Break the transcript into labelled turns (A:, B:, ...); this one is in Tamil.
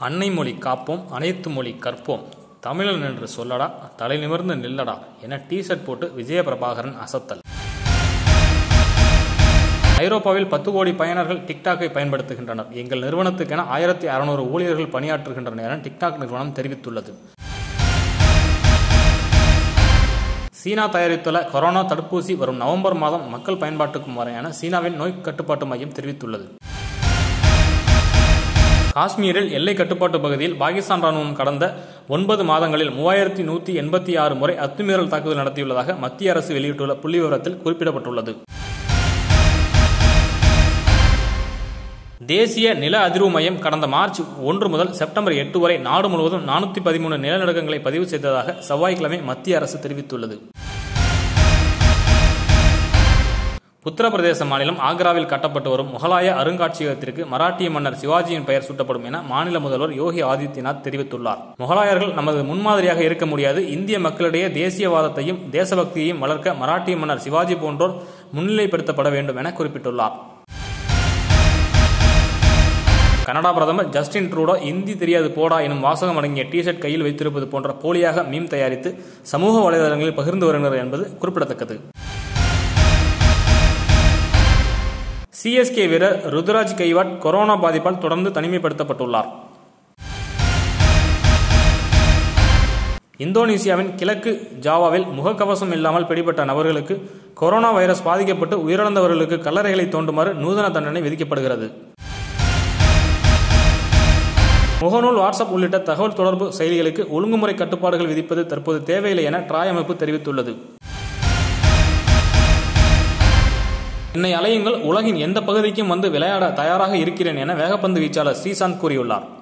A: அன்னை மொழி காப்போம் அனைத்து மொழி கற்போம் தமிழன் என்று சொல்லடா தலை நிமிர்ந்து நில்லடா என டிஷர்ட் போட்டு விஜய பிரபாகரன் அசத்தல் ஐரோப்பாவில் பத்து கோடி பயனர்கள் டிக்டாக்கை பயன்படுத்துகின்றனர் எங்கள் நிறுவனத்துக்கென ஆயிரத்தி அறுநூறு ஊழியர்கள் பணியாற்றுகின்றனர் என டிக்டாக் நிறுவனம் தெரிவித்துள்ளது சீனா தயாரித்துள்ள கொரோனா தடுப்பூசி வரும் நவம்பர் மாதம் மக்கள் பயன்பாட்டுக்கும் வர என சீனாவின் நோய் கட்டுப்பாட்டு மையம் தெரிவித்துள்ளது காஷ்மீரில் எல்லை கட்டுப்பாட்டு பகுதியில் பாகிஸ்தான் ராணுவம் கடந்த ஒன்பது மாதங்களில் மூவாயிரத்தி நூற்றி எண்பத்தி ஆறு முறை அத்துமீறல் தாக்குதல் நடத்தியுள்ளதாக மத்திய அரசு வெளியிட்டுள்ள புள்ளி விவரத்தில் குறிப்பிடப்பட்டுள்ளது தேசிய நில அதிர்வு மையம் கடந்த மார்ச் ஒன்று முதல் செப்டம்பர் எட்டு வரை நாடு முழுவதும் நானூற்றி பதிமூணு நிலநடுக்கங்களை பதிவு செய்ததாக செவ்வாய்க்கிழமை மத்திய அரசு தெரிவித்துள்ளது உத்தரப்பிரதேச மாநிலம் ஆக்ராவில் கட்டப்பட்டு வரும் முகலாய அருங்காட்சியகத்திற்கு மராட்டிய மன்னர் சிவாஜியின் பெயர் சூட்டப்படும் என மாநில முதல்வர் யோகி ஆதித்யநாத் தெரிவித்துள்ளார் முகலாயர்கள் நமது முன்மாதிரியாக இருக்க முடியாது இந்திய மக்களிடையே தேசியவாதத்தையும் தேசபக்தியையும் வளர்க்க மராட்டிய மன்னர் சிவாஜி போன்றோர் முன்னிலைப்படுத்தப்பட வேண்டும் என குறிப்பிட்டுள்ளார் கனடா பிரதமர் ஜஸ்டின் ட்ரூடோ இந்தி தெரியாது போடா எனும் வாசகம் அடங்கிய டிஷர்ட் கையில் வைத்திருப்பது போன்ற போலியாக மீம் தயாரித்து சமூக வலைதளங்களில் பகிர்ந்து வருகின்றனர் என்பது குறிப்பிடத்தக்கது சிஎஸ்கே வீரர் ருதுராஜ் கைவாட் கொரோனா பாதிப்பால் தொடர்ந்து தனிமைப்படுத்தப்பட்டுள்ளார் இந்தோனேசியாவின் கிழக்கு ஜாவாவில் முகக்கவசம் இல்லாமல் பிடிபட்ட நபர்களுக்கு கொரோனா வைரஸ் பாதிக்கப்பட்டு உயிரிழந்தவர்களுக்கு கல்லறைகளை தோண்டுமாறு நூதன தண்டனை விதிக்கப்படுகிறது முகநூல் வாட்ஸ்அப் உள்ளிட்ட தகவல் தொடர்பு செயலிகளுக்கு ஒழுங்குமுறை கட்டுப்பாடுகள் விதிப்பது தற்போது தேவையில்லை என ட்ராய் அமைப்பு தெரிவித்துள்ளது என்னை அலையுங்கள் உலகின் எந்த பகுதிக்கும் வந்து விளையாட தயாராக இருக்கிறேன் என வேகப்பந்து வீச்சாளர் ஸ்ரீசாந்த் கூறியுள்ளார்